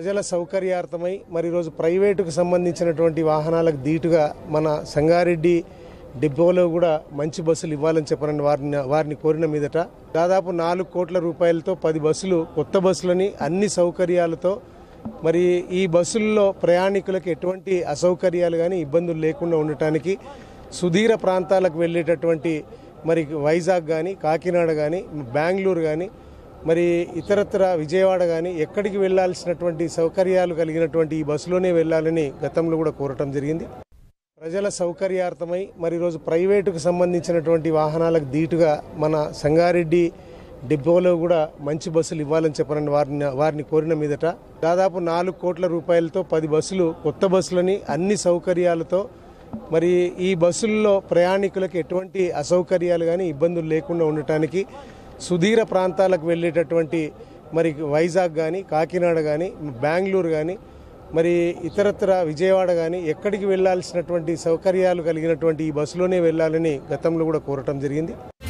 ప్రజల సౌకర్యార్థమై మరి ఈరోజు ప్రైవేటుకు సంబంధించినటువంటి వాహనాలకు ధీటుగా మన సంగారెడ్డి డిపోలో కూడా మంచి బస్సులు ఇవ్వాలని చెప్పనని వారిని వారిని కోరిన మీదట దాదాపు నాలుగు కోట్ల రూపాయలతో పది బస్సులు కొత్త బస్సులని అన్ని సౌకర్యాలతో మరి ఈ బస్సుల్లో ప్రయాణికులకు ఎటువంటి అసౌకర్యాలు కానీ ఇబ్బందులు లేకుండా ఉండటానికి సుదీర ప్రాంతాలకు వెళ్ళేటటువంటి మరి వైజాగ్ కానీ కాకినాడ కానీ బెంగళూరు కానీ మరి ఇతరత్ర విజయవాడ కానీ ఎక్కడికి వెళ్ళాల్సినటువంటి సౌకర్యాలు కలిగినటువంటి ఈ బస్సులోనే వెళ్ళాలని గతంలో కూడా కోరటం జరిగింది ప్రజల సౌకర్యార్థమై మరి ఈరోజు ప్రైవేటుకు సంబంధించినటువంటి వాహనాలకు ధీటుగా మన సంగారెడ్డి డిపోలో కూడా మంచి బస్సులు ఇవ్వాలని చెప్పనని వారిని వారిని కోరిన మీదట దాదాపు నాలుగు కోట్ల రూపాయలతో పది బస్సులు కొత్త బస్సులని అన్ని సౌకర్యాలతో మరి ఈ బస్సుల్లో ప్రయాణికులకు ఎటువంటి అసౌకర్యాలు కానీ ఇబ్బందులు లేకుండా ఉండటానికి సుదీర ప్రాంతాలకు వెళ్ళేటటువంటి మరి వైజాగ్ కానీ కాకినాడ కానీ బెంగళూరు కానీ మరి ఇతరత్ర విజయవాడ కానీ ఎక్కడికి వెళ్ళాల్సినటువంటి సౌకర్యాలు కలిగినటువంటి ఈ బస్సులోనే వెళ్ళాలని గతంలో కూడా కోరటం జరిగింది